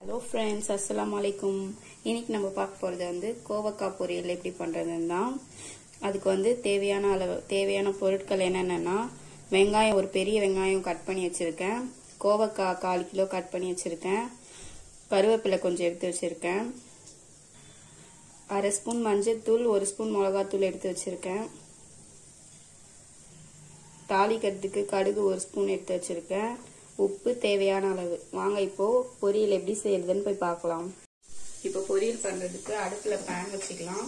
hello friends அஸ்ஸலாமு அலைக்கும் இன்னைக்கு நம்ம பார்க்க போகிறது வந்து கோவக்காய் பொரியல் எப்படி பண்ணுறதுன்னு தான் அதுக்கு வந்து தேவையான அளவு தேவையான பொருட்கள் என்னென்னா வெங்காயம் ஒரு பெரிய வெங்காயம் கட் பண்ணி வச்சுருக்கேன் கோவக்காய் கால் கிலோ கட் பண்ணி வச்சுருக்கேன் கருவேப்பிலை கொஞ்சம் எடுத்து வச்சுருக்கேன் அரை ஸ்பூன் மஞ்சள்தூள் ஒரு ஸ்பூன் மிளகாத்தூள் எடுத்து வச்சுருக்கேன் தாளிக்கிறதுக்கு கடுகு ஒரு ஸ்பூன் எடுத்து வச்சுருக்கேன் உப்பு தேவையான அளவு வாங்க இப்போ பொரியல் எப்படி செய்யறதுன்னு போய் பார்க்கலாம் இப்போ பொரியல் பண்றதுக்கு அடுப்புல பேன் வச்சுக்கலாம்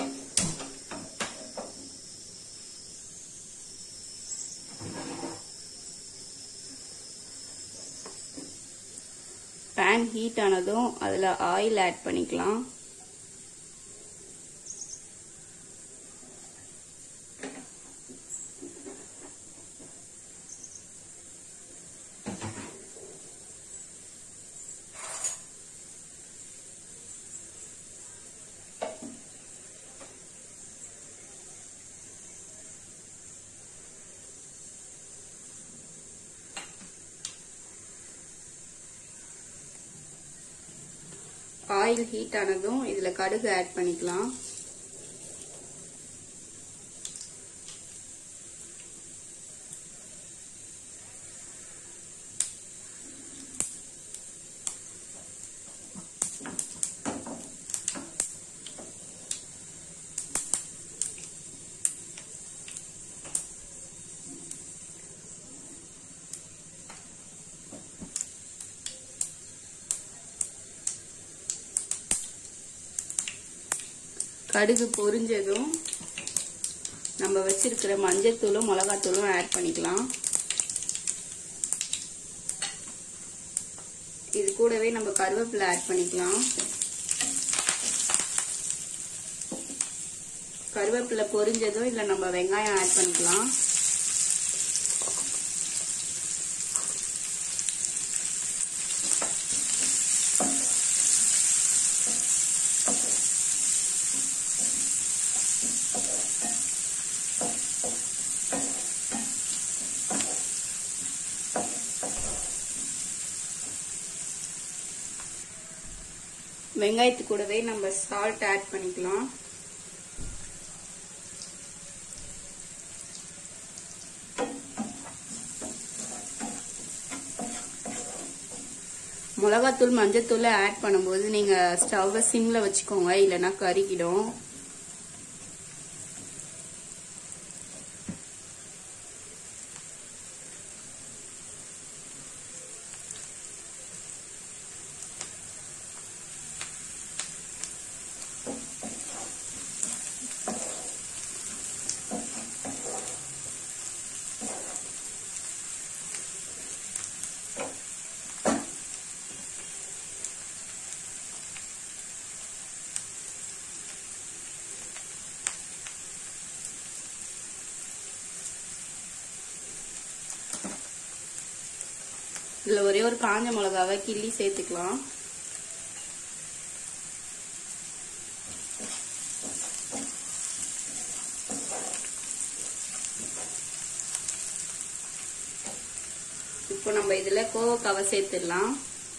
பேன் ஹீட் ஆனதும் அதுல ஆயில் ஆட் பண்ணிக்கலாம் ஆயில் ஹீட் ஆனதும் இதுல கடுகு ஆட் பண்ணிக்கலாம் கடுகு பொரிஞ்சதும் நம்ம வச்சிருக்கிற மஞ்சத்தூளும் மிளகாத்தூளும் ஆட் பண்ணிக்கலாம் இது கூடவே நம்ம கருவேப்பிலை ஆட் பண்ணிக்கலாம் கருவேப்பிலை பொரிஞ்சதும் இதுல நம்ம வெங்காயம் ஆட் பண்ணிக்கலாம் வெங்காயத்து கூடவே நம்ம சால்ட் ஆட் பண்ணிக்கலாம் மிளகாத்தூள் மஞ்சத்தூள் ஆட் பண்ணும்போது நீங்க ஸ்டவ்வை சிம்ல வச்சுக்கோங்க இல்லைன்னா கருகிடும் இதுல ஒரே ஒரு காஞ்ச மிளகாவை கிள்ளி சேர்த்துக்கலாம் இப்போ நம்ம இதுல கோவக்காவை சேர்த்துடலாம்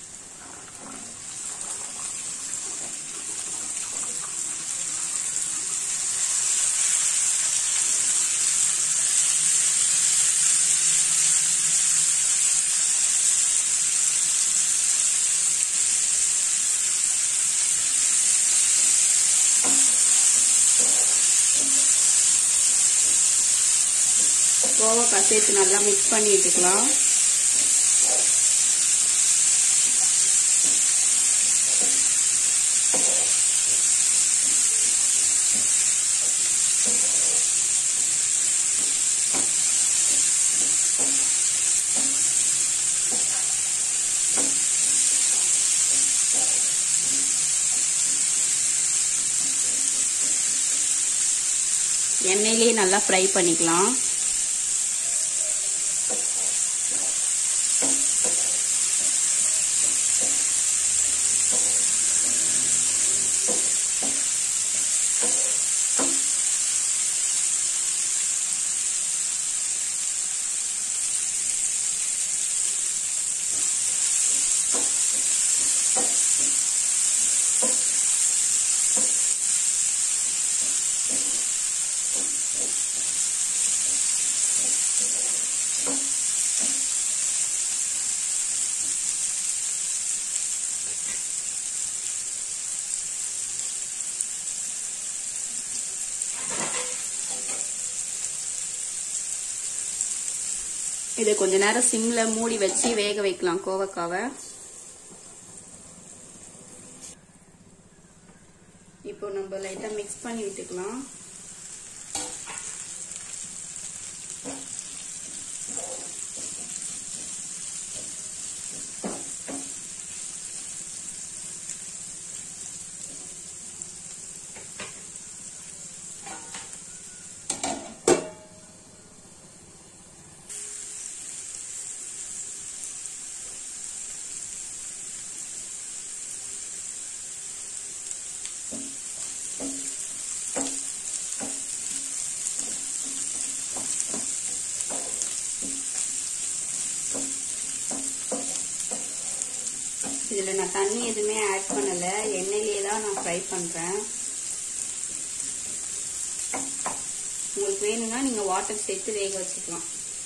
கோவக்காய் சேர்த்து நல்லா மிக்ஸ் பண்ணி விட்டுக்கலாம் எண்ணெயிலேயே நல்லா ஃப்ரை பண்ணிக்கலாம் இதை கொஞ்ச நேரம் சிம்ல மூடி வச்சு வேக வைக்கலாம் கோவக்காவை இப்போ நம்ம லைட்டா மிக்ஸ் பண்ணி விட்டுக்கலாம் இதுல நான் தண்ணி எதுவுமே ஆட் பண்ணல எண்ணெயிலேயே தான் நான் ஃப்ரை பண்றேன் உங்களுக்கு வேணும்னா நீங்க வாட்டர் சேர்த்து வேக வச்சுக்கலாம்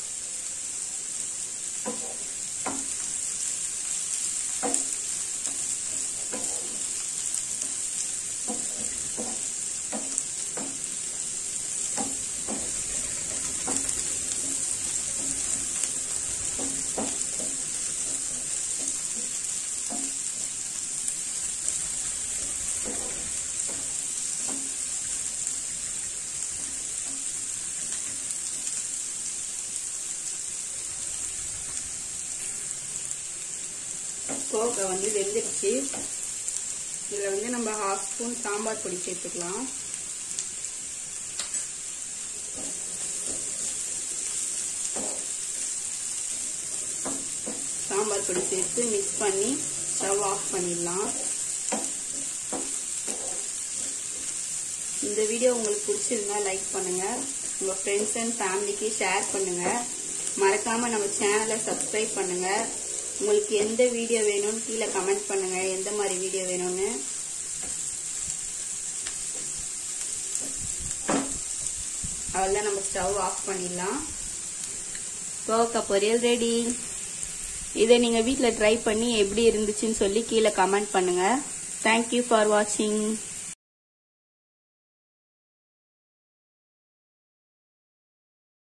கோவக்காய் வந்து வெந்துடுச்சு இதில் வந்து நம்ம ஹாஃப் ஸ்பூன் சாம்பார் பொடி சேர்த்துக்கலாம் சாம்பார் பொடி சேர்த்து மிக்ஸ் பண்ணி ஸ்டவ் ஆஃப் பண்ணிடலாம் இந்த வீடியோ உங்களுக்கு பிடிச்சிருந்தா லைக் பண்ணுங்க உங்க ஃப்ரெண்ட்ஸ் அண்ட் ஃபேமிலிக்கு ஷேர் பண்ணுங்க மறக்காம நம்ம சேனலை சப்ஸ்கிரைப் பண்ணுங்க உங்களுக்கு எந்த வீடியோ வேணும்னு கீழே கமெண்ட் பண்ணுங்க எந்த மாதிரி வீடியோ வேணும்னு அவ்வளோதான் நம்ம ஸ்டவ் ஆஃப் பண்ணிடலாம் கோவக்காய் பொரியல் ரெடி இதை நீங்கள் வீட்டில் ட்ரை பண்ணி எப்படி இருந்துச்சுன்னு சொல்லி கீழே கமெண்ட் பண்ணுங்க தேங்க்யூ ஃபார் வாட்சிங்